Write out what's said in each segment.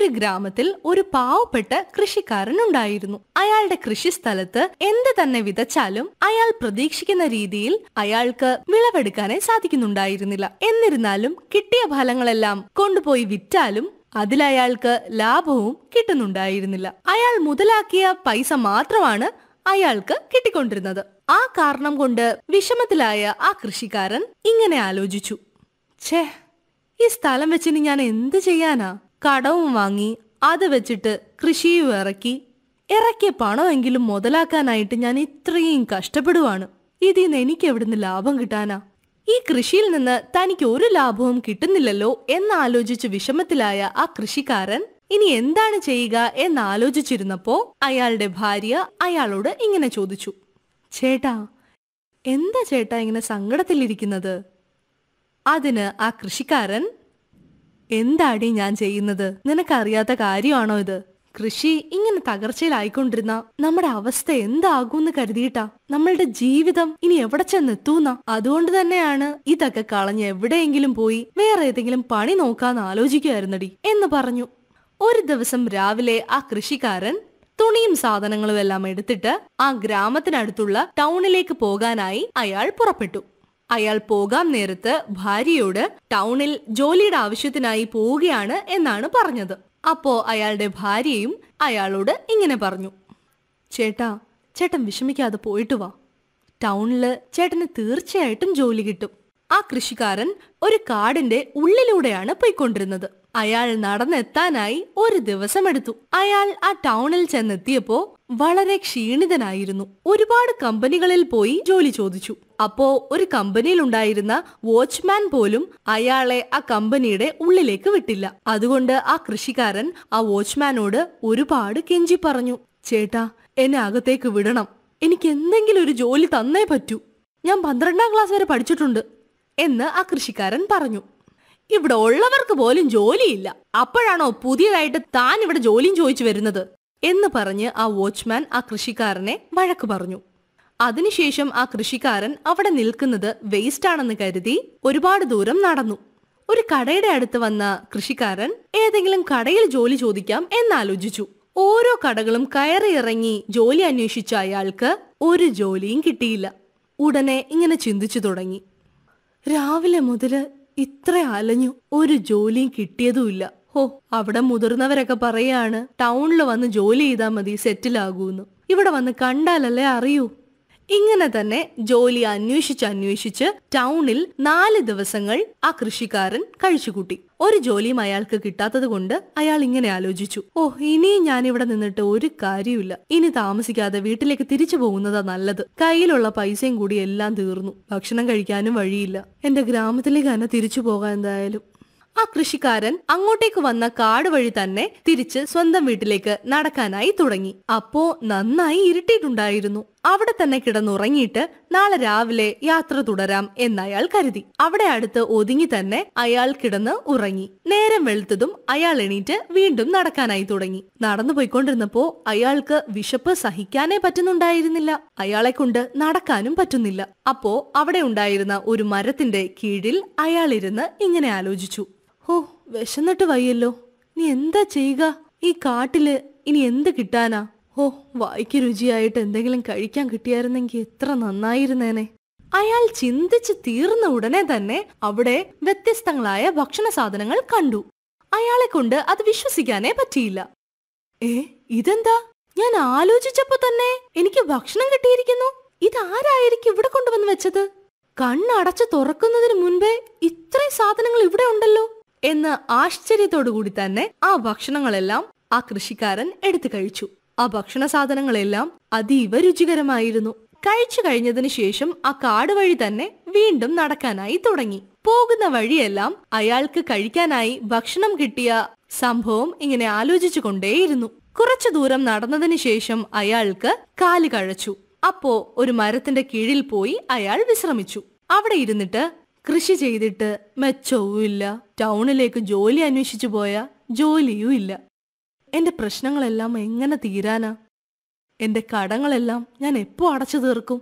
ഒരു ഗ്രാമത്തിൽ ഒരു പാവപ്പെട്ട കൃഷിക്കാരൻ ഉണ്ടായിരുന്നു അയാളുടെ കൃഷിസ്ഥലത്ത് എന്ത് തന്നെ വിതച്ചാലും അയാൾ പ്രതീക്ഷിക്കുന്ന രീതിയിൽ അയാൾക്ക് വിളവെടുക്കാനേ സാധിക്കുന്നുണ്ടായിരുന്നില്ല എന്നിരുന്നാലും കിട്ടിയ ഫലങ്ങളെല്ലാം കൊണ്ടുപോയി വിറ്റാലും അതിലയാൾക്ക് ലാഭവും കിട്ടുന്നുണ്ടായിരുന്നില്ല അയാൾ മുതലാക്കിയ പൈസ മാത്രമാണ് അയാൾക്ക് കിട്ടിക്കൊണ്ടിരുന്നത് ആ കാരണം കൊണ്ട് വിഷമത്തിലായ ആ കൃഷിക്കാരൻ ഇങ്ങനെ ആലോചിച്ചു ഛേ ഈ സ്ഥലം വെച്ചിന് ഞാൻ എന്ത് ചെയ്യാനാ കടവും വാങ്ങി അത് വെച്ചിട്ട് കൃഷിയും ഇറക്കി ഇറക്കിയ പണമെങ്കിലും മുതലാക്കാനായിട്ട് ഞാൻ ഇത്രയും കഷ്ടപ്പെടുവാണ് ഇതിൽ നിന്ന് എനിക്ക് എവിടുന്ന് ലാഭം കിട്ടാനാ ഈ കൃഷിയിൽ നിന്ന് തനിക്ക് ഒരു ലാഭവും കിട്ടുന്നില്ലല്ലോ എന്നാലോചിച്ച് വിഷമത്തിലായ ആ കൃഷിക്കാരൻ ഇനി എന്താണ് ചെയ്യുക എന്നാലോചിച്ചിരുന്നപ്പോ അയാളുടെ ഭാര്യ അയാളോട് ഇങ്ങനെ ചോദിച്ചു ചേട്ടാ എന്താ ചേട്ടാ ഇങ്ങനെ സങ്കടത്തിലിരിക്കുന്നത് അതിന് ആ കൃഷിക്കാരൻ എന്താടി ഞാൻ ചെയ്യുന്നത് നിനക്കറിയാത്ത കാര്യമാണോ ഇത് കൃഷി ഇങ്ങനെ തകർച്ചയിലായിക്കൊണ്ടിരുന്ന നമ്മുടെ അവസ്ഥ എന്താകൂന്ന് കരുതിയിട്ടാ നമ്മളുടെ ജീവിതം ഇനി എവിടെ ചെന്നെത്തൂന്ന അതുകൊണ്ട് തന്നെയാണ് ഇതൊക്കെ കളഞ്ഞ് എവിടെയെങ്കിലും പോയി വേറെ ഏതെങ്കിലും പണി നോക്കാന്ന് ആലോചിക്കുമായിരുന്നടി എന്ന് പറഞ്ഞു ഒരു ദിവസം രാവിലെ ആ കൃഷിക്കാരൻ തുണിയും സാധനങ്ങളും എല്ലാം എടുത്തിട്ട് ആ ഗ്രാമത്തിനടുത്തുള്ള ടൗണിലേക്ക് പോകാനായി അയാൾ പുറപ്പെട്ടു അയാൾ പോകാൻ നേരത്ത് ഭാര്യയോട് ടൗണിൽ ജോലിയുടെ ആവശ്യത്തിനായി പോവുകയാണ് എന്നാണ് പറഞ്ഞത് അപ്പോ അയാളുടെ ഭാര്യയും അയാളോട് ഇങ്ങനെ പറഞ്ഞു ചേട്ടാ ചേട്ടൻ വിഷമിക്കാതെ പോയിട്ട് വാ ടൗണില് ചേട്ടന് തീർച്ചയായിട്ടും ജോലി കിട്ടും ആ കൃഷിക്കാരൻ ഒരു കാടിന്റെ ഉള്ളിലൂടെയാണ് പോയിക്കൊണ്ടിരുന്നത് അയാൾ നടന്നെത്താനായി ഒരു ദിവസം എടുത്തു അയാൾ ആ ടൗണിൽ ചെന്നെത്തിയപ്പോ വളരെ ക്ഷീണിതനായിരുന്നു ഒരുപാട് കമ്പനികളിൽ പോയി ജോലി ചോദിച്ചു അപ്പോ ഒരു കമ്പനിയിൽ ഉണ്ടായിരുന്ന വാച്ച്മാൻ പോലും അയാളെ ആ കമ്പനിയുടെ ഉള്ളിലേക്ക് വിട്ടില്ല അതുകൊണ്ട് ആ കൃഷിക്കാരൻ ആ വാച്ച്മാനോട് ഒരുപാട് കെഞ്ചി പറഞ്ഞു ചേട്ടാ എന്നെ അകത്തേക്ക് വിടണം എനിക്ക് എന്തെങ്കിലും ഒരു ജോലി തന്നേ പറ്റൂ ഞാൻ പന്ത്രണ്ടാം ക്ലാസ് വരെ പഠിച്ചിട്ടുണ്ട് എന്ന് ആ കൃഷിക്കാരൻ പറഞ്ഞു ഇവിടെ ഉള്ളവർക്ക് പോലും ജോലിയില്ല അപ്പോഴാണോ പുതിയതായിട്ട് താൻ ഇവിടെ ജോലിയും ചോദിച്ചു വരുന്നത് എന്ന് പറഞ്ഞ് ആ വാച്ച്മാൻ ആ കൃഷിക്കാരനെ വഴക്ക് പറഞ്ഞു അതിനുശേഷം ആ കൃഷിക്കാരൻ അവിടെ നിൽക്കുന്നത് വേസ്റ്റ് ആണെന്ന് കരുതി ഒരുപാട് ദൂരം നടന്നു ഒരു കടയുടെ അടുത്ത് വന്ന കൃഷിക്കാരൻ ഏതെങ്കിലും കടയിൽ ജോലി ചോദിക്കാം എന്നാലോചിച്ചു ഓരോ കടകളും കയറി ഇറങ്ങി ജോലി അന്വേഷിച്ച അയാൾക്ക് ഒരു ജോലിയും കിട്ടിയില്ല ഉടനെ ഇങ്ങനെ ചിന്തിച്ചു തുടങ്ങി രാവിലെ മുതല് ഇത്ര അലഞ്ഞു ഒരു ജോലിയും കിട്ടിയതുമില്ല ഹോ അവിടെ മുതിർന്നവരൊക്കെ പറയാണ് ടൗണിൽ വന്ന് ജോലി ചെയ്താൽ മതി സെറ്റിൽ ആകൂന്ന് ഇവിടെ വന്ന് കണ്ടാലല്ലേ അറിയൂ ഇങ്ങനെ തന്നെ ജോലി അന്വേഷിച്ച് അന്വേഷിച്ച് ടൗണിൽ നാല് ദിവസങ്ങൾ ആ കൃഷിക്കാരൻ കഴിച്ചുകൂട്ടി ഒരു ജോലിയും അയാൾക്ക് കിട്ടാത്തത് കൊണ്ട് അയാൾ ഇങ്ങനെ ആലോചിച്ചു ഓ ഇനിയും ഞാൻ ഇവിടെ നിന്നിട്ട് ഒരു കാര്യമില്ല ഇനി താമസിക്കാതെ വീട്ടിലേക്ക് തിരിച്ചു പോകുന്നതാ നല്ലത് കയ്യിലുള്ള പൈസയും കൂടി എല്ലാം തീർന്നു ഭക്ഷണം കഴിക്കാനും വഴിയില്ല എന്റെ ഗ്രാമത്തിലേക്ക് തന്നെ തിരിച്ചു പോകാൻ എന്തായാലും ആ കൃഷിക്കാരൻ അങ്ങോട്ടേക്ക് വന്ന കാട് വഴി തന്നെ തിരിച്ച് സ്വന്തം വീട്ടിലേക്ക് നടക്കാനായി തുടങ്ങി അപ്പോ നന്നായി ഇരുട്ടിയിട്ടുണ്ടായിരുന്നു അവിടെ തന്നെ കിടന്നുറങ്ങിയിട്ട് നാളെ രാവിലെ യാത്ര തുടരാം എന്നയാൾ കരുതി അവിടെ അടുത്ത് ഒതുങ്ങി തന്നെ അയാൾ കിടന്ന് ഉറങ്ങി നേരം വെളുത്തതും അയാൾ എണീറ്റ് വീണ്ടും നടക്കാനായി തുടങ്ങി നടന്നു പോയിക്കൊണ്ടിരുന്നപ്പോ അയാൾക്ക് വിശപ്പ് സഹിക്കാനേ പറ്റുന്നുണ്ടായിരുന്നില്ല അയാളെ കൊണ്ട് നടക്കാനും പറ്റുന്നില്ല അപ്പോ അവിടെ ഉണ്ടായിരുന്ന ഒരു മരത്തിന്റെ കീഴിൽ അയാൾ ഇരുന്ന് ഇങ്ങനെ ആലോചിച്ചു ഓ വിശന്നിട്ട് വയ്യല്ലോ നീ എന്താ ചെയ്യുക ഈ കാട്ടില് ഇനി എന്ത് കിട്ടാനാ ഓ വായിക്ക് രുചിയായിട്ട് എന്തെങ്കിലും കഴിക്കാൻ കിട്ടിയായിരുന്നെങ്കിൽ എത്ര നന്നായിരുന്നേനെ അയാൾ ചിന്തിച്ച് തീർന്ന ഉടനെ തന്നെ അവിടെ വ്യത്യസ്തങ്ങളായ ഭക്ഷണ സാധനങ്ങൾ കണ്ടു അയാളെ കൊണ്ട് അത് വിശ്വസിക്കാനേ പറ്റിയില്ല ഏ ഇതെന്താ ഞാൻ ആലോചിച്ചപ്പോ തന്നെ എനിക്ക് ഭക്ഷണം കിട്ടിയിരിക്കുന്നു ഇതാരായിരിക്കും ഇവിടെ കൊണ്ടുവന്ന് വെച്ചത് കണ്ണടച്ച് തുറക്കുന്നതിന് മുൻപേ ഇത്രയും സാധനങ്ങൾ ഇവിടെ ഉണ്ടല്ലോ എന്ന് ആശ്ചര്യത്തോടുകൂടി തന്നെ ആ ഭക്ഷണങ്ങളെല്ലാം ആ കൃഷിക്കാരൻ എടുത്തു കഴിച്ചു ആ ഭക്ഷണ സാധനങ്ങളെല്ലാം അതീവ രുചികരമായിരുന്നു കഴിച്ചു കഴിഞ്ഞതിന് ശേഷം ആ കാട് വഴി തന്നെ വീണ്ടും നടക്കാനായി തുടങ്ങി പോകുന്ന വഴിയെല്ലാം അയാൾക്ക് കഴിക്കാനായി ഭക്ഷണം കിട്ടിയ സംഭവം ഇങ്ങനെ ആലോചിച്ചു കൊണ്ടേയിരുന്നു കുറച്ചു ദൂരം നടന്നതിന് ശേഷം അയാൾക്ക് കാല് കഴച്ചു അപ്പോ ഒരു മരത്തിന്റെ കീഴിൽ പോയി അയാൾ വിശ്രമിച്ചു അവിടെ ഇരുന്നിട്ട് കൃഷി ചെയ്തിട്ട് മെച്ചവും ഇല്ല ടൗണിലേക്ക് ജോലി അന്വേഷിച്ചു പോയ ജോലിയും ഇല്ല എന്റെ പ്രശ്നങ്ങളെല്ലാം എങ്ങനെ തീരാനാ എന്റെ കടങ്ങളെല്ലാം ഞാൻ എപ്പോ അടച്ചു തീർക്കും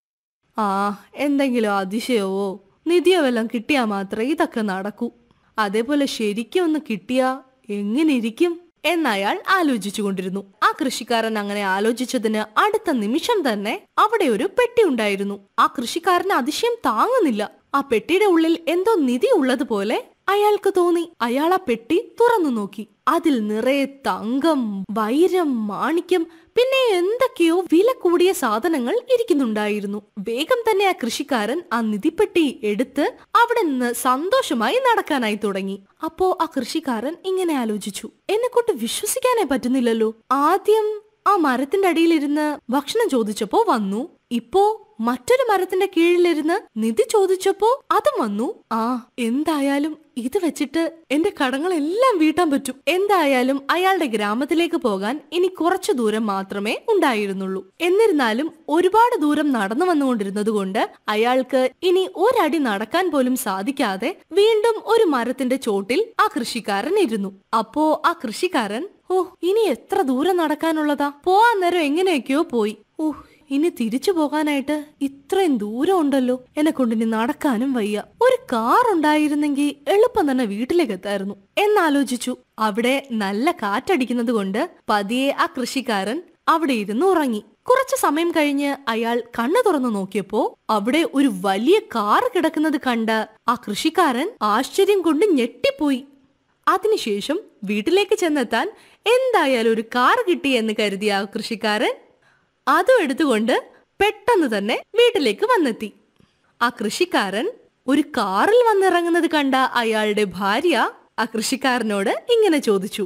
ആ എന്തെങ്കിലും അതിശയമോ നിധിയോ വല്ലതും കിട്ടിയാ മാത്രമേ ഇതൊക്കെ നടക്കൂ അതേപോലെ ശരിക്കും ഒന്ന് കിട്ടിയാ എങ്ങനെ ഇരിക്കും എന്നയാൾ ആലോചിച്ചുകൊണ്ടിരുന്നു ആ കൃഷിക്കാരൻ അങ്ങനെ ആലോചിച്ചതിന് അടുത്ത നിമിഷം തന്നെ അവിടെ ഒരു പെട്ടി ഉണ്ടായിരുന്നു ആ കൃഷിക്കാരന് അതിശയം താങ്ങുന്നില്ല ആ പെട്ടിയുടെ ഉള്ളിൽ എന്തോ നിധി ഉള്ളതുപോലെ അയാൾക്ക് തോന്നി അയാൾ ആ പെട്ടി തുറന്നു നോക്കി അതിൽ നിറയെ തങ്കം വൈരം മാണിക്യം പിന്നെ എന്തൊക്കെയോ വില കൂടിയ സാധനങ്ങൾ ഇരിക്കുന്നുണ്ടായിരുന്നു വേഗം തന്നെ ആ കൃഷിക്കാരൻ ആ നിധിപ്പെട്ടി എടുത്ത് അവിടെ നിന്ന് സന്തോഷമായി നടക്കാനായി തുടങ്ങി അപ്പോ ആ കൃഷിക്കാരൻ ഇങ്ങനെ ആലോചിച്ചു എന്നെ കൊണ്ട് വിശ്വസിക്കാനേ പറ്റുന്നില്ലല്ലോ ആദ്യം ആ മരത്തിന്റെ അടിയിലിരുന്ന് ഭക്ഷണം ചോദിച്ചപ്പോ വന്നു ഇപ്പോ മറ്റൊരു മരത്തിന്റെ കീഴിലിരുന്ന് നിധി ചോദിച്ചപ്പോ അതും വന്നു ആ എന്തായാലും ഇത് വെച്ചിട്ട് എന്റെ കടങ്ങളെല്ലാം വീട്ടാൻ പറ്റും എന്തായാലും അയാളുടെ ഗ്രാമത്തിലേക്ക് പോകാൻ ഇനി കുറച്ചു ദൂരം മാത്രമേ ഉണ്ടായിരുന്നുള്ളൂ എന്നിരുന്നാലും ഒരുപാട് ദൂരം നടന്നു വന്നുകൊണ്ടിരുന്നത് കൊണ്ട് അയാൾക്ക് ഇനി ഒരടി നടക്കാൻ പോലും സാധിക്കാതെ വീണ്ടും ഒരു മരത്തിന്റെ ചോട്ടിൽ ആ കൃഷിക്കാരൻ ഇരുന്നു അപ്പോ ആ കൃഷിക്കാരൻ ഓ ഇനി എത്ര ദൂരം നടക്കാനുള്ളതാ പോവാൻ നേരം എങ്ങനെയൊക്കെയോ പോയി ഓ ഇനി തിരിച്ചു പോകാനായിട്ട് ഇത്രയും ദൂരം ഉണ്ടല്ലോ എന്നെ കൊണ്ട് ഇനി നടക്കാനും വയ്യ ഒരു കാർ ഉണ്ടായിരുന്നെങ്കിൽ എളുപ്പം തന്നെ വീട്ടിലേക്ക് എത്തായിരുന്നു എന്നാലോചിച്ചു അവിടെ നല്ല കാറ്റടിക്കുന്നത് കൊണ്ട് പതിയെ ആ കൃഷിക്കാരൻ അവിടെ ഇരുന്ന് ഉറങ്ങി കുറച്ചു സമയം കഴിഞ്ഞ് അയാൾ കണ്ണു തുറന്നു നോക്കിയപ്പോ അവിടെ ഒരു വലിയ കാർ കിടക്കുന്നത് കണ്ട് ആ കൃഷിക്കാരൻ ആശ്ചര്യം കൊണ്ട് ഞെട്ടിപ്പോയി അതിനുശേഷം വീട്ടിലേക്ക് ചെന്നെത്താൻ എന്തായാലും ഒരു കാർ കിട്ടി എന്ന് കരുതിയ ആ കൃഷിക്കാരൻ അതും എടുത്തുകൊണ്ട് പെട്ടെന്ന് തന്നെ വീട്ടിലേക്ക് വന്നെത്തി ആ കൃഷിക്കാരൻ ഒരു കാറിൽ വന്നിറങ്ങുന്നത് കണ്ട അയാളുടെ ഭാര്യ ആ കൃഷിക്കാരനോട് ഇങ്ങനെ ചോദിച്ചു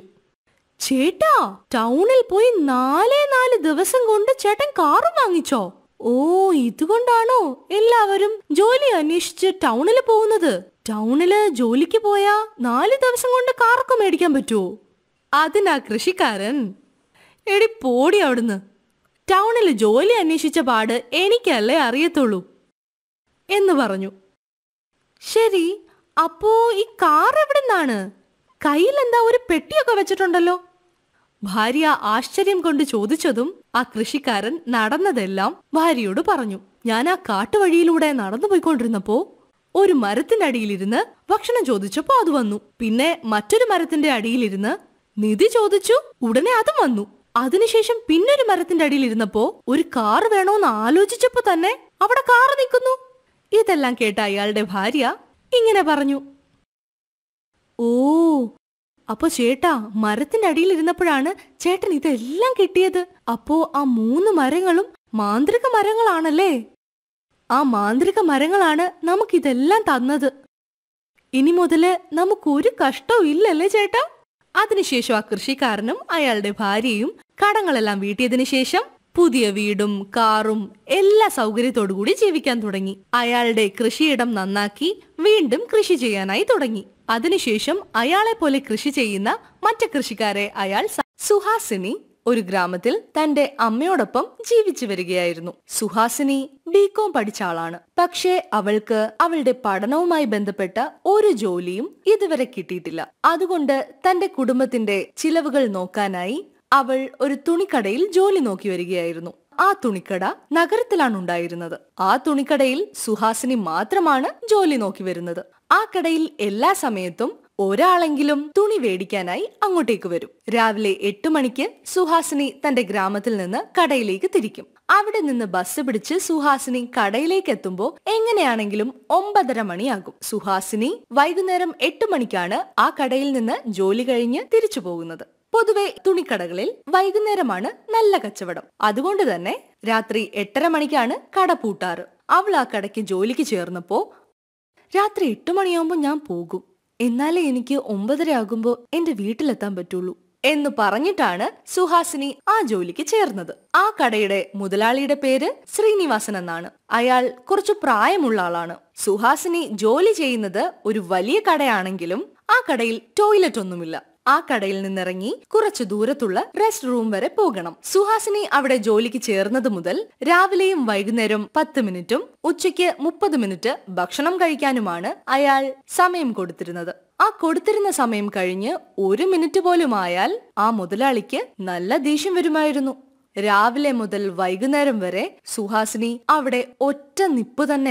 ചേട്ടാ ടൗണിൽ പോയി നാലേ നാല് ദിവസം കൊണ്ട് ചേട്ടൻ കാറ് വാങ്ങിച്ചോ ഓ ഇതുകൊണ്ടാണോ എല്ലാവരും ജോലി അന്വേഷിച്ച് ടൗണിൽ പോകുന്നത് ടൗണില് ജോലിക്ക് പോയാ നാല് ദിവസം കൊണ്ട് കാറൊക്കെ മേടിക്കാൻ പറ്റുമോ അതിനാ കൃഷിക്കാരൻ എടി പോടി അവിടുന്ന് ടൗണിൽ ജോലി അന്വേഷിച്ച പാട് എനിക്കല്ലേ അറിയത്തുള്ളൂ എന്ന് പറഞ്ഞു ശരി അപ്പോ ഈ കാർ എവിടുന്നാണ് കയ്യിൽ എന്താ ഒരു പെട്ടിയൊക്കെ വെച്ചിട്ടുണ്ടല്ലോ ഭാര്യ ആശ്ചര്യം കൊണ്ട് ചോദിച്ചതും ആ കൃഷിക്കാരൻ നടന്നതെല്ലാം ഭാര്യയോട് പറഞ്ഞു ഞാൻ ആ കാട്ടുവഴിയിലൂടെ നടന്നു പോയിക്കൊണ്ടിരുന്നപ്പോ ഒരു മരത്തിന്റെ അടിയിലിരുന്ന് ഭക്ഷണം ചോദിച്ചപ്പോ അത് വന്നു പിന്നെ മറ്റൊരു മരത്തിന്റെ അടിയിലിരുന്ന് നിധി ചോദിച്ചു ഉടനെ അതും വന്നു അതിനുശേഷം പിന്നൊരു മരത്തിന്റെ അടിയിലിരുന്നപ്പോ ഒരു കാർ വേണോന്ന് ആലോചിച്ചപ്പോ തന്നെ അവിടെ കാർ നിൽക്കുന്നു ഇതെല്ലാം കേട്ട അയാളുടെ ഭാര്യ ഇങ്ങനെ പറഞ്ഞു ഓ അപ്പൊ ചേട്ടാ മരത്തിന്റെ അടിയിൽ ഇരുന്നപ്പോഴാണ് ചേട്ടൻ ഇതെല്ലാം കിട്ടിയത് അപ്പോ ആ മൂന്ന് മരങ്ങളും മാന്ത്രിക മരങ്ങളാണല്ലേ ആ മാന്ത്രിക മരങ്ങളാണ് നമുക്കിതെല്ലാം തന്നത് ഇനി മുതല് നമുക്കൊരു കഷ്ടവും ഇല്ലല്ലേ ചേട്ടാ അതിനുശേഷം ആ കൃഷിക്കാരനും അയാളുടെ ഭാര്യയും കടങ്ങളെല്ലാം വീട്ടിയതിനു ശേഷം പുതിയ വീടും കാറും എല്ലാ സൗകര്യത്തോടു കൂടി ജീവിക്കാൻ തുടങ്ങി അയാളുടെ കൃഷിയിടം നന്നാക്കി വീണ്ടും കൃഷി ചെയ്യാനായി തുടങ്ങി അതിനുശേഷം അയാളെ പോലെ കൃഷി ചെയ്യുന്ന മറ്റു കൃഷിക്കാരെ അയാൾ സ- സുഹാസിനി ഒരു ഗ്രാമത്തിൽ തന്റെ അമ്മയോടൊപ്പം ജീവിച്ചു വരികയായിരുന്നു സുഹാസിനി ബികോം പഠിച്ച ആളാണ് പക്ഷേ അവൾക്ക് അവളുടെ പഠനവുമായി ബന്ധപ്പെട്ട ഒരു ജോലിയും ഇതുവരെ കിട്ടിയിട്ടില്ല അതുകൊണ്ട് തന്റെ കുടുംബത്തിന്റെ ചിലവുകൾ നോക്കാനായി അവൾ ഒരു തുണിക്കടയിൽ ജോലി നോക്കി വരികയായിരുന്നു ആ തുണിക്കട നഗരത്തിലാണ് ഉണ്ടായിരുന്നത് ആ തുണിക്കടയിൽ സുഹാസിനി മാത്രമാണ് ജോലി നോക്കി വരുന്നത് ആ കടയിൽ എല്ലാ സമയത്തും ഒരാളെങ്കിലും തുണി വേടിക്കാനായി അങ്ങോട്ടേക്ക് വരും രാവിലെ എട്ട് മണിക്ക് സുഹാസിനി തന്റെ ഗ്രാമത്തിൽ നിന്ന് കടയിലേക്ക് തിരിക്കും അവിടെ നിന്ന് ബസ് പിടിച്ച് സുഹാസിനി കടയിലേക്ക് എത്തുമ്പോ എങ്ങനെയാണെങ്കിലും ഒമ്പതര മണിയാകും സുഹാസിനി വൈകുന്നേരം എട്ട് മണിക്കാണ് ആ കടയിൽ നിന്ന് ജോലി കഴിഞ്ഞ് തിരിച്ചു പോകുന്നത് പൊതുവെ തുണിക്കടകളിൽ വൈകുന്നേരമാണ് നല്ല കച്ചവടം അതുകൊണ്ട് തന്നെ രാത്രി എട്ടര മണിക്കാണ് കട പൂട്ടാറ് അവൾ ആ കടയ്ക്ക് ജോലിക്ക് ചേർന്നപ്പോ രാത്രി എട്ട് മണിയാകുമ്പോൾ ഞാൻ പോകും എന്നാലേ എനിക്ക് ഒമ്പതര ആകുമ്പോൾ എന്റെ വീട്ടിലെത്താൻ പറ്റുള്ളൂ എന്ന് പറഞ്ഞിട്ടാണ് സുഹാസിനി ആ ജോലിക്ക് ചേർന്നത് ആ കടയുടെ മുതലാളിയുടെ പേര് ശ്രീനിവാസൻ എന്നാണ് അയാൾ കുറച്ചു പ്രായമുള്ള ആളാണ് സുഹാസിനി ജോലി ചെയ്യുന്നത് ഒരു വലിയ കടയാണെങ്കിലും ആ കടയിൽ ടോയ്ലറ്റ് ഒന്നുമില്ല ആ കടയിൽ നിന്നിറങ്ങി കുറച്ചു ദൂരത്തുള്ള റെസ്റ്റ് റൂം വരെ പോകണം സുഹാസിനി അവിടെ ജോലിക്ക് ചേർന്നത് മുതൽ രാവിലെയും വൈകുന്നേരം പത്ത് മിനിറ്റും ഉച്ചയ്ക്ക് മുപ്പത് മിനിറ്റ് ഭക്ഷണം കഴിക്കാനുമാണ് അയാൾ സമയം കൊടുത്തിരുന്നത് ആ കൊടുത്തിരുന്ന സമയം കഴിഞ്ഞ് ഒരു മിനിറ്റ് പോലും ആയാൽ ആ മുതലാളിക്ക് നല്ല ദേഷ്യം വരുമായിരുന്നു രാവിലെ മുതൽ വൈകുന്നേരം വരെ സുഹാസിനി അവിടെ ഒറ്റ നിപ്പ് തന്നെയാണ്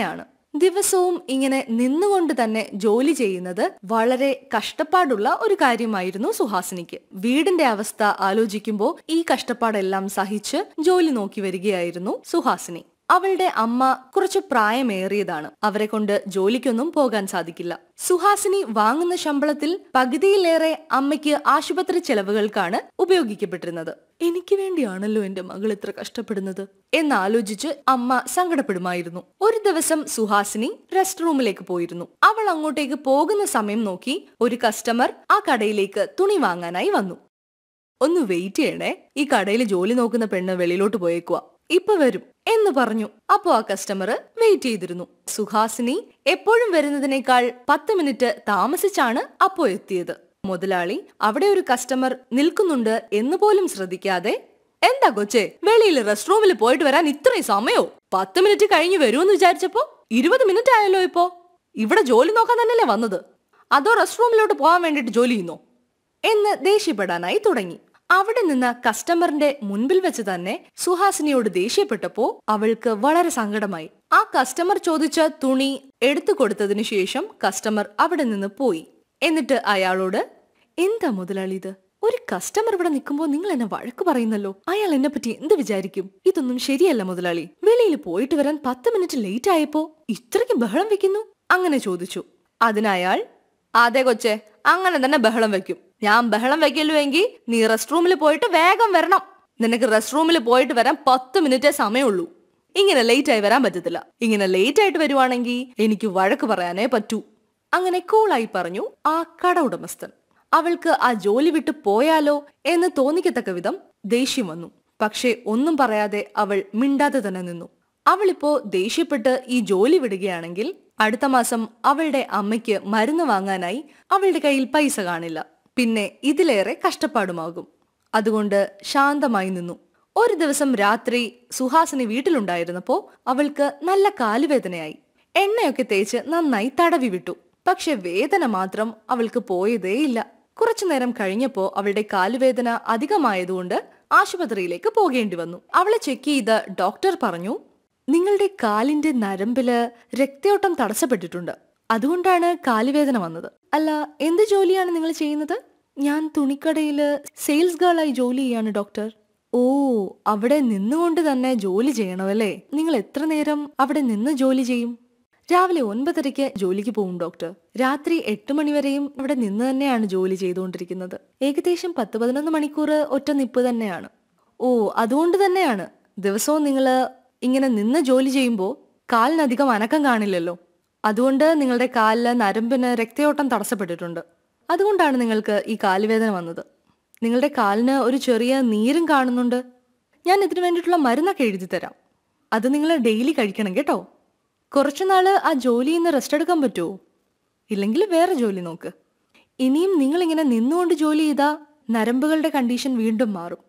ദിവസവും ഇങ്ങനെ നിന്നുകൊണ്ട് തന്നെ ജോലി ചെയ്യുന്നത് വളരെ കഷ്ടപ്പാടുള്ള ഒരു കാര്യമായിരുന്നു സുഹാസിനിക്ക് വീടിന്റെ അവസ്ഥ ആലോചിക്കുമ്പോൾ ഈ കഷ്ടപ്പാടെല്ലാം സഹിച്ച് ജോലി നോക്കി വരികയായിരുന്നു സുഹാസിനി അവളുടെ അമ്മ കുറച്ച് പ്രായമേറിയതാണ് അവരെ കൊണ്ട് ജോലിക്കൊന്നും പോകാൻ സാധിക്കില്ല സുഹാസിനി വാങ്ങുന്ന ശമ്പളത്തിൽ പകുതിയിലേറെ അമ്മയ്ക്ക് ആശുപത്രി ചെലവുകൾക്കാണ് ഉപയോഗിക്കപ്പെട്ടിരുന്നത് എനിക്ക് വേണ്ടിയാണല്ലോ എന്റെ മകൾ ഇത്ര കഷ്ടപ്പെടുന്നത് എന്നാലോചിച്ച് അമ്മ സങ്കടപ്പെടുമായിരുന്നു ഒരു ദിവസം സുഹാസിനി റെസ്റ്റ് റൂമിലേക്ക് പോയിരുന്നു അവൾ അങ്ങോട്ടേക്ക് പോകുന്ന സമയം നോക്കി ഒരു കസ്റ്റമർ ആ കടയിലേക്ക് തുണി വാങ്ങാനായി വന്നു ഒന്ന് വെയിറ്റ് ചെയ്യണേ ഈ കടയിൽ ജോലി നോക്കുന്ന പെണ്ണ് വെളിയിലോട്ട് പോയേക്കുവാ ഇപ്പൊ വരും എന്ന് പറഞ്ഞു അപ്പോ ആ കസ്റ്റമർ വെയിറ്റ് ചെയ്തിരുന്നു സുഹാസിനി എപ്പോഴും വരുന്നതിനേക്കാൾ പത്ത് മിനിറ്റ് താമസിച്ചാണ് അപ്പോ എത്തിയത് മുതലാളി അവിടെ ഒരു കസ്റ്റമർ നിൽക്കുന്നുണ്ട് എന്ന് പോലും ശ്രദ്ധിക്കാതെ എന്താ കൊച്ചേ വെളിയിൽ റെസ്റ്റ് റൂമിൽ പോയിട്ട് വരാൻ ഇത്രയും സമയോ പത്ത് മിനിറ്റ് കഴിഞ്ഞ് വരുമെന്ന് വിചാരിച്ചപ്പോ ഇരുപത് മിനിറ്റ് ആയല്ലോ ഇപ്പോ ഇവിടെ ജോലി നോക്കാൻ തന്നെയല്ലേ വന്നത് അതോ റെസ്റ്റ് റൂമിലോട്ട് പോകാൻ വേണ്ടിട്ട് ജോലി ചെയ്യുന്നോ എന്ന് ദേഷ്യപ്പെടാനായി തുടങ്ങി അവിടെ നിന്ന് കസ്റ്റമറിന്റെ മുൻപിൽ വെച്ച് തന്നെ സുഹാസിനിയോട് ദേഷ്യപ്പെട്ടപ്പോ അവൾക്ക് വളരെ സങ്കടമായി ആ കസ്റ്റമർ ചോദിച്ച തുണി എടുത്തു കൊടുത്തതിനു ശേഷം കസ്റ്റമർ അവിടെ നിന്ന് പോയി എന്നിട്ട് അയാളോട് എന്താ മുതലാളി ഇത് ഒരു കസ്റ്റമർ ഇവിടെ നിൽക്കുമ്പോൾ നിങ്ങൾ എന്നെ വഴക്ക് പറയുന്നല്ലോ അയാൾ എന്നെ പറ്റി എന്ത് വിചാരിക്കും ഇതൊന്നും ശരിയല്ല മുതലാളി വെളിയിൽ പോയിട്ട് വരാൻ പത്ത് മിനിറ്റ് ലേറ്റ് ആയപ്പോ ഇത്രയ്ക്ക് ബഹളം വെക്കുന്നു അങ്ങനെ ചോദിച്ചു അതിനയാൾ അതെ കൊച്ചെ അങ്ങനെ തന്നെ ബഹളം വെക്കും ഞാൻ ബഹളം വെക്കല്ലുവെങ്കിൽ നീ റെസ്റ്റ് റൂമിൽ പോയിട്ട് വേഗം വരണം നിനക്ക് റെസ്റ്റ് റൂമിൽ പോയിട്ട് വരാൻ പത്ത് മിനിറ്റേ സമയമുള്ളൂ ഇങ്ങനെ ലേറ്റ് ആയി വരാൻ പറ്റത്തില്ല ഇങ്ങനെ ലേറ്റ് ആയിട്ട് വരുവാണെങ്കിൽ എനിക്ക് വഴക്ക് പറയാനേ പറ്റൂ അങ്ങനെ കൂളായി പറഞ്ഞു ആ കട ഉടമസ്ഥൻ അവൾക്ക് ആ ജോലി വിട്ട് പോയാലോ എന്ന് തോന്നിക്കത്തക്ക വിധം ദേഷ്യം വന്നു പക്ഷേ ഒന്നും പറയാതെ അവൾ മിണ്ടാതെ തന്നെ നിന്നു അവളിപ്പോ ദേഷ്യപ്പെട്ട് ഈ ജോലി വിടുകയാണെങ്കിൽ അടുത്ത മാസം അവളുടെ അമ്മയ്ക്ക് മരുന്ന് വാങ്ങാനായി അവളുടെ കയ്യിൽ പൈസ കാണില്ല പിന്നെ ഇതിലേറെ കഷ്ടപ്പാടുമാകും അതുകൊണ്ട് ശാന്തമായി നിന്നു ഒരു ദിവസം രാത്രി സുഹാസിനി വീട്ടിലുണ്ടായിരുന്നപ്പോ അവൾക്ക് നല്ല കാലുവേദനയായി എണ്ണയൊക്കെ തേച്ച് നന്നായി തടവി വിട്ടു പക്ഷെ വേദന മാത്രം അവൾക്ക് പോയതേയില്ല കുറച്ചു നേരം കഴിഞ്ഞപ്പോ അവളുടെ കാലുവേദന അധികമായതുകൊണ്ട് ആശുപത്രിയിലേക്ക് പോകേണ്ടി വന്നു അവളെ ചെക്ക് ചെയ്ത് ഡോക്ടർ പറഞ്ഞു നിങ്ങളുടെ കാലിന്റെ നരമ്പില് രക്തയോട്ടം തടസ്സപ്പെട്ടിട്ടുണ്ട് അതുകൊണ്ടാണ് കാലുവേദന വന്നത് അല്ല എന്ത് ജോലിയാണ് നിങ്ങൾ ചെയ്യുന്നത് ഞാൻ തുണിക്കടയില് സെയിൽസ് ഗേളായി ജോലി ചെയ്യാണ് ഡോക്ടർ ഓ അവിടെ നിന്നുകൊണ്ട് തന്നെ ജോലി ചെയ്യണമല്ലേ നിങ്ങൾ എത്ര നേരം അവിടെ നിന്ന് ജോലി ചെയ്യും രാവിലെ ഒൻപതരയ്ക്ക് ജോലിക്ക് പോകും ഡോക്ടർ രാത്രി എട്ട് മണിവരെയും അവിടെ നിന്ന് തന്നെയാണ് ജോലി ചെയ്തുകൊണ്ടിരിക്കുന്നത് ഏകദേശം പത്ത് പതിനൊന്ന് മണിക്കൂർ ഒറ്റ നിപ്പ് തന്നെയാണ് ഓ അതുകൊണ്ട് തന്നെയാണ് ദിവസവും നിങ്ങൾ ഇങ്ങനെ നിന്ന് ജോലി ചെയ്യുമ്പോൾ കാലിനധികം അനക്കം കാണില്ലല്ലോ അതുകൊണ്ട് നിങ്ങളുടെ കാലില് നരമ്പിന് രക്തയോട്ടം തടസ്സപ്പെട്ടിട്ടുണ്ട് അതുകൊണ്ടാണ് നിങ്ങൾക്ക് ഈ കാലുവേദന വന്നത് നിങ്ങളുടെ കാലിന് ഒരു ചെറിയ നീരും കാണുന്നുണ്ട് ഞാൻ ഇതിനു വേണ്ടിയിട്ടുള്ള മരുന്നൊക്കെ എഴുതി തരാം അത് നിങ്ങൾ ഡെയിലി കഴിക്കണം കേട്ടോ കുറച്ചുനാള് ആ ജോലിയിൽ നിന്ന് റെസ്റ്റ് എടുക്കാൻ പറ്റുമോ ഇല്ലെങ്കിൽ വേറെ ജോലി നോക്ക് ഇനിയും നിങ്ങളിങ്ങനെ നിന്നുകൊണ്ട് ജോലി ചെയ്താൽ നരമ്പുകളുടെ കണ്ടീഷൻ വീണ്ടും മാറും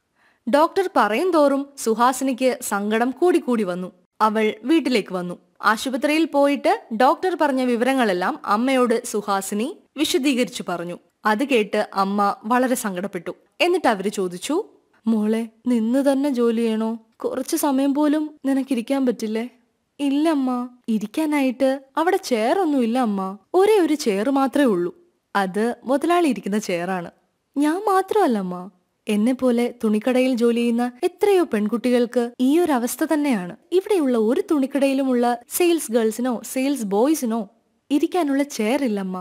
ഡോക്ടർ പറയും തോറും സുഹാസിനിക്ക് സങ്കടം കൂടിക്കൂടി വന്നു അവൾ വീട്ടിലേക്ക് വന്നു ആശുപത്രിയിൽ പോയിട്ട് ഡോക്ടർ പറഞ്ഞ വിവരങ്ങളെല്ലാം അമ്മയോട് സുഹാസിനി വിശദീകരിച്ചു പറഞ്ഞു അത് കേട്ട് അമ്മ വളരെ സങ്കടപ്പെട്ടു എന്നിട്ട് അവര് ചോദിച്ചു മോളെ നിന്ന് തന്നെ ജോലി ചെയ്യണോ കുറച്ചു സമയം പോലും നിനക്കിരിക്കാൻ പറ്റില്ലേ ഇല്ല അമ്മ ഇരിക്കാനായിട്ട് അവിടെ ചെയറൊന്നും ഇല്ല അമ്മ ഒരേ ഒരു ചെയർ മാത്രമേ ഉള്ളൂ അത് മുതലാളി ഇരിക്കുന്ന ചെയറാണ് ഞാൻ മാത്രമല്ല അമ്മ എന്നെ പോലെ തുണിക്കടയിൽ ജോലി ചെയ്യുന്ന എത്രയോ പെൺകുട്ടികൾക്ക് ഈ ഒരു അവസ്ഥ തന്നെയാണ് ഇവിടെയുള്ള ഒരു തുണിക്കടയിലുമുള്ള സെയിൽസ് ഗേൾസിനോ സെയിൽസ് ബോയ്സിനോ ഇരിക്കാനുള്ള ചെയർ ഇല്ലമ്മ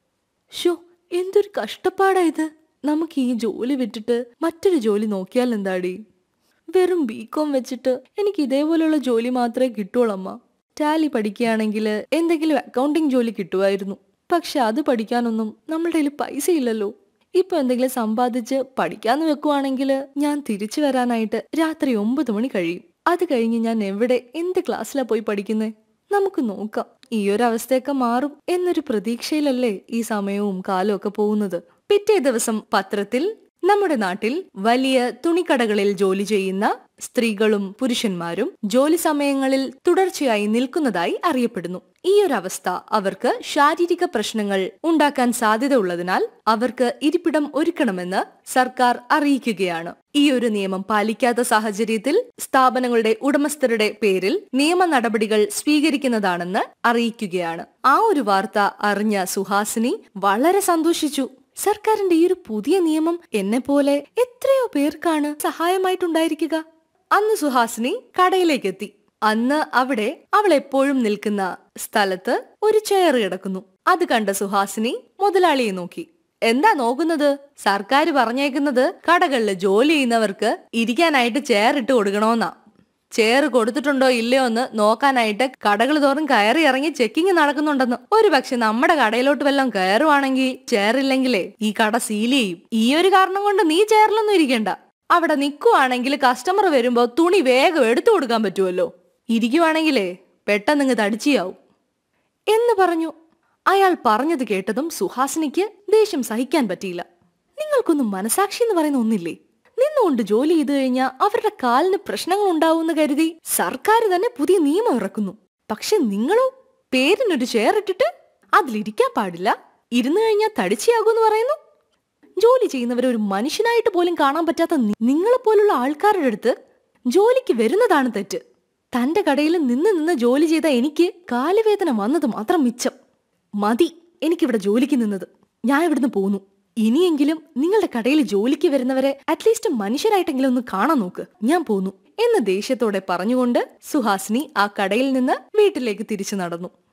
ഷോ എന്തൊരു കഷ്ടപ്പാടാ ഇത് നമുക്ക് ഈ ജോലി വിട്ടിട്ട് മറ്റൊരു ജോലി നോക്കിയാൽ എന്താടി വെറും ബികോം വെച്ചിട്ട് എനിക്ക് ഇതേപോലെയുള്ള ജോലി മാത്രമേ കിട്ടുള്ളമ്മ ടാലി പഠിക്കുകയാണെങ്കിൽ എന്തെങ്കിലും അക്കൗണ്ടിങ് ജോലി കിട്ടുമായിരുന്നു പക്ഷെ അത് പഠിക്കാനൊന്നും നമ്മളുടെ കയ്യിൽ പൈസ ഇല്ലല്ലോ ഇപ്പൊ എന്തെങ്കിലും സമ്പാദിച്ച് പഠിക്കാന്ന് വെക്കുവാണെങ്കിൽ ഞാൻ തിരിച്ചു വരാനായിട്ട് രാത്രി ഒമ്പത് മണി കഴിയും അത് കഴിഞ്ഞ് ഞാൻ എവിടെ എന്ത് ക്ലാസ്സിലാ പോയി പഠിക്കുന്നേ നമുക്ക് നോക്കാം ഈ ഒരു അവസ്ഥയൊക്കെ മാറും എന്നൊരു പ്രതീക്ഷയിലല്ലേ ഈ സമയവും കാലവും ഒക്കെ പോകുന്നത് പിറ്റേ ദിവസം പത്രത്തിൽ നമ്മുടെ നാട്ടിൽ വലിയ തുണിക്കടകളിൽ ജോലി ചെയ്യുന്ന സ്ത്രീകളും പുരുഷന്മാരും ജോലി സമയങ്ങളിൽ തുടർച്ചയായി നിൽക്കുന്നതായി അറിയപ്പെടുന്നു ഈ ഒരു അവസ്ഥ അവർക്ക് ശാരീരിക പ്രശ്നങ്ങൾ ഉണ്ടാക്കാൻ സാധ്യത ഉള്ളതിനാൽ അവർക്ക് ഇരിപ്പിടം ഒരുക്കണമെന്ന് സർക്കാർ അറിയിക്കുകയാണ് ഈ ഒരു നിയമം പാലിക്കാത്ത സാഹചര്യത്തിൽ സ്ഥാപനങ്ങളുടെ ഉടമസ്ഥരുടെ പേരിൽ നിയമ നടപടികൾ സ്വീകരിക്കുന്നതാണെന്ന് അറിയിക്കുകയാണ് ആ ഒരു വാർത്ത അറിഞ്ഞ സുഹാസിനി വളരെ സന്തോഷിച്ചു സർക്കാരിന്റെ ഈ ഒരു പുതിയ നിയമം എന്നെ പോലെ എത്രയോ പേർക്കാണ് സഹായമായിട്ടുണ്ടായിരിക്കുക അന്ന് സുഹാസിനി കടയിലേക്ക് എത്തി അന്ന് അവിടെ അവൾ എപ്പോഴും നിൽക്കുന്ന സ്ഥലത്ത് ഒരു ചെയർ കിടക്കുന്നു അത് കണ്ട സുഹാസിനി മുതലാളിയെ നോക്കി എന്താ നോക്കുന്നത് സർക്കാർ പറഞ്ഞേക്കുന്നത് കടകളിൽ ജോലി ചെയ്യുന്നവർക്ക് ഇരിക്കാനായിട്ട് ചെയർ ഇട്ട് കൊടുക്കണമെന്നാ ചെയർ കൊടുത്തിട്ടുണ്ടോ ഇല്ലയോ എന്ന് നോക്കാനായിട്ട് കടകൾ തോറും കയറി ഇറങ്ങി ചെക്കിങ് നടക്കുന്നുണ്ടെന്ന് ഒരു പക്ഷെ നമ്മുടെ കടയിലോട്ട് വല്ലതും കയറുവാണെങ്കിൽ ചെയർ ഇല്ലെങ്കിലേ ഈ കട സീൽ ചെയ്യും ഈ ഒരു കാരണം കൊണ്ട് നീ ചെയറിലൊന്നും ഇരിക്കണ്ട അവിടെ നിൽക്കുവാണെങ്കിൽ കസ്റ്റമർ വരുമ്പോ തുണി വേഗം എടുത്തു കൊടുക്കാൻ പറ്റുമല്ലോ ഇരിക്കുവാണെങ്കിലേ പെട്ടെന്ന് ഇങ്ങ് തടിച്ചിയാവും എന്ന് പറഞ്ഞു അയാൾ പറഞ്ഞത് കേട്ടതും സുഹാസിനിക്ക് ദേഷ്യം സഹിക്കാൻ പറ്റിയില്ല നിങ്ങൾക്കൊന്നും മനസാക്ഷി എന്ന് പറയുന്ന ഒന്നില്ലേ നിന്നുകൊണ്ട് ജോലി ചെയ്തു കഴിഞ്ഞാൽ അവരുടെ കാലിന് പ്രശ്നങ്ങൾ ഉണ്ടാവുമെന്ന് കരുതി സർക്കാർ തന്നെ പുതിയ നിയമം ഇറക്കുന്നു പക്ഷെ നിങ്ങളോ പേരിനൊരു ചെയർ ഇട്ടിട്ട് അതിലിരിക്കാൻ പാടില്ല ഇരുന്നു കഴിഞ്ഞാൽ തടിച്ചിയാകുമെന്ന് പറയുന്നു ജോലി ചെയ്യുന്നവരെ ഒരു മനുഷ്യനായിട്ട് പോലും കാണാൻ പറ്റാത്ത നിങ്ങളെ പോലുള്ള ആൾക്കാരുടെ അടുത്ത് ജോലിക്ക് വരുന്നതാണ് തെറ്റ് തന്റെ കടയിൽ നിന്ന് നിന്ന് ജോലി ചെയ്ത എനിക്ക് കാലുവേദന വന്നത് മാത്രം മിച്ചം മതി എനിക്കിവിടെ ജോലിക്ക് നിന്നത് ഞാൻ ഇവിടുന്ന് പോന്നു ഇനിയെങ്കിലും നിങ്ങളുടെ കടയിൽ ജോലിക്ക് വരുന്നവരെ അറ്റ്ലീസ്റ്റ് മനുഷ്യരായിട്ടെങ്കിലും ഒന്ന് കാണാൻ നോക്ക് ഞാൻ പോന്നു എന്ന് ദേഷ്യത്തോടെ പറഞ്ഞുകൊണ്ട് സുഹാസിനി ആ കടയിൽ നിന്ന് വീട്ടിലേക്ക് തിരിച്ചു നടന്നു